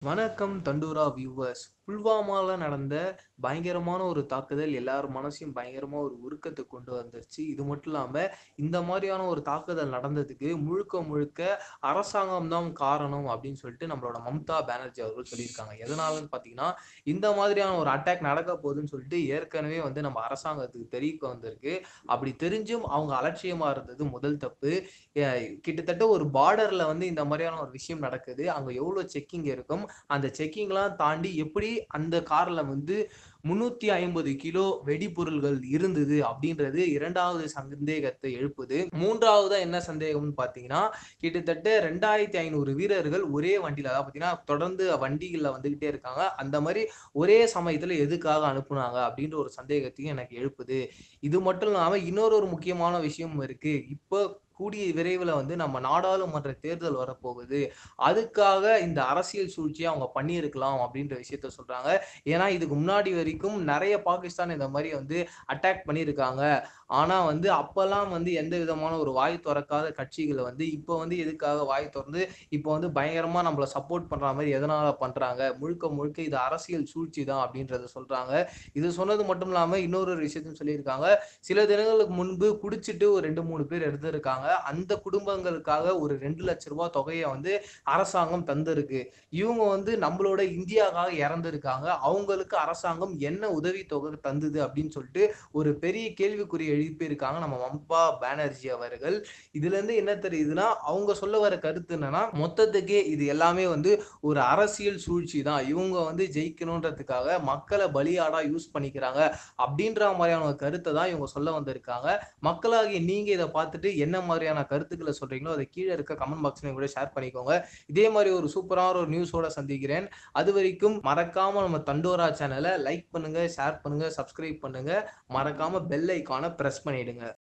வணக்கம் தண்டூரா வியூவர்ஸ் புல்வாமால நடந்த பயங்கரமான ஒரு தாக்குதல் எல்லார் மனசையும் பயங்கரமா ஒரு உருக்கத்தை கொண்டு வந்துருச்சு இது மட்டும் இல்லாம இந்த மாதிரியான ஒரு தாக்குதல் நடந்ததுக்கு முழுக்க முழுக்க அரசாங்கம் தான் காரணம் அப்படின்னு சொல்லிட்டு நம்மளோட மம்தா பானர்ஜி அவர்கள் சொல்லியிருக்காங்க எதனாலன்னு பாத்தீங்கன்னா இந்த மாதிரியான ஒரு அட்டாக் நடக்க போகுதுன்னு சொல்லிட்டு ஏற்கனவே வந்து நம்ம அரசாங்கத்துக்கு தெரிவிக்க வந்திருக்கு அப்படி தெரிஞ்சும் அவங்க அலட்சியமா இருந்தது முதல் தப்பு அஹ் கிட்டத்தட்ட ஒரு பார்டர்ல வந்து இந்த மாதிரியான ஒரு விஷயம் நடக்குது அங்க எவ்வளவு செக்கிங் இருக்கும் அந்த செக்கிங்லாம் தாண்டி எப்படி அந்த கார்ல வந்து முன்னூத்தி ஐம்பது கிலோ வெடிபொருள்கள் இருந்தது அப்படின்றது இரண்டாவது சந்தேகத்தை எழுப்புது மூன்றாவதா என்ன சந்தேகம்னு பாத்தீங்கன்னா கிட்டத்தட்ட ரெண்டாயிரத்தி ஐநூறு வீரர்கள் ஒரே வண்டியில அதாவது பாத்தீங்கன்னா தொடர்ந்து வண்டிகள்ல வந்துகிட்டே இருக்காங்க அந்த மாதிரி ஒரே சமயத்துல எதுக்காக அனுப்புனாங்க அப்படின்ற ஒரு சந்தேகத்தையும் எனக்கு எழுப்புது இது மட்டும் இல்லாம இன்னொரு ஒரு முக்கியமான விஷயம் இருக்கு இப்போ கூடிய விரைவில் வந்து நம்ம நாடாளுமன்ற தேர்தல் வரப்போகுது அதுக்காக இந்த அரசியல் சூழ்ச்சியை அவங்க பண்ணியிருக்கலாம் அப்படின்ற விஷயத்த சொல்றாங்க ஏன்னா இதுக்கு முன்னாடி வரைக்கும் நிறைய பாகிஸ்தான் இந்த மாதிரி வந்து அட்டாக் பண்ணியிருக்காங்க ஆனா வந்து அப்பெல்லாம் வந்து எந்த விதமான ஒரு வாய் திறக்காத கட்சிகளை வந்து இப்போ வந்து எதுக்காக வாய் திறந்து இப்போ வந்து பயங்கரமா நம்மள சப்போர்ட் பண்ற மாதிரி எதனால பண்றாங்க முழுக்க முழுக்க இது அரசியல் சூழ்ச்சி தான் அப்படின்றத சொல்றாங்க இது சொன்னது மட்டும் இல்லாம இன்னொரு ஒரு விஷயத்தையும் சொல்லியிருக்காங்க சில தினங்களுக்கு முன்பு குடிச்சிட்டு ஒரு ரெண்டு மூணு பேர் எடுத்திருக்காங்க அந்த குடும்பங்களுக்காக ஒரு ரெண்டு லட்ச ரூபாய் தொகையை வந்து அரசாங்கம் தந்திருக்கு இவங்க வந்து நம்மளோட இந்தியாவுக்காக இறந்திருக்காங்க அவங்களுக்கு அரசாங்கம் என்ன உதவி தொகை தந்தது அப்படின்னு சொல்லிட்டு ஒரு பெரிய கேள்விக்குறி எழுப்பியிருக்காங்க நம்ம மம்தா பானர்ஜி அவர்கள் இதுல இருந்து என்ன தெரியுதுன்னா அவங்க சொல்ல வர கருத்து என்னன்னா மொத்தத்துக்கே இது எல்லாமே வந்து ஒரு அரசியல் சூழ்ச்சி தான் இவங்க வந்து ஜெயிக்கணுன்றதுக்காக மக்களை பலியாடா யூஸ் பண்ணிக்கிறாங்க அப்படின்ற மாதிரியான ஒரு கருத்தை தான் இவங்க சொல்ல வந்திருக்காங்க மக்களாகிய நீங்க இதை பார்த்துட்டு என்ன மாதிரியான கருத்துக்களை சொல்றீங்களோ அதை கீழே இருக்க கமெண்ட் பாக்ஸ்ல கூட ஷேர் பண்ணிக்கோங்க இதே மாதிரி ஒரு சூப்பரான ஒரு நியூஸோட சந்திக்கிறேன் அது வரைக்கும் மறக்காம நம்ம தண்டோரா சேனலை லைக் பண்ணுங்க ஷேர் பண்ணுங்க சப்ஸ்கிரைப் பண்ணுங்க மறக்காம பெல் ஐக்கானை பிரஸ் பண்ணிடுங்க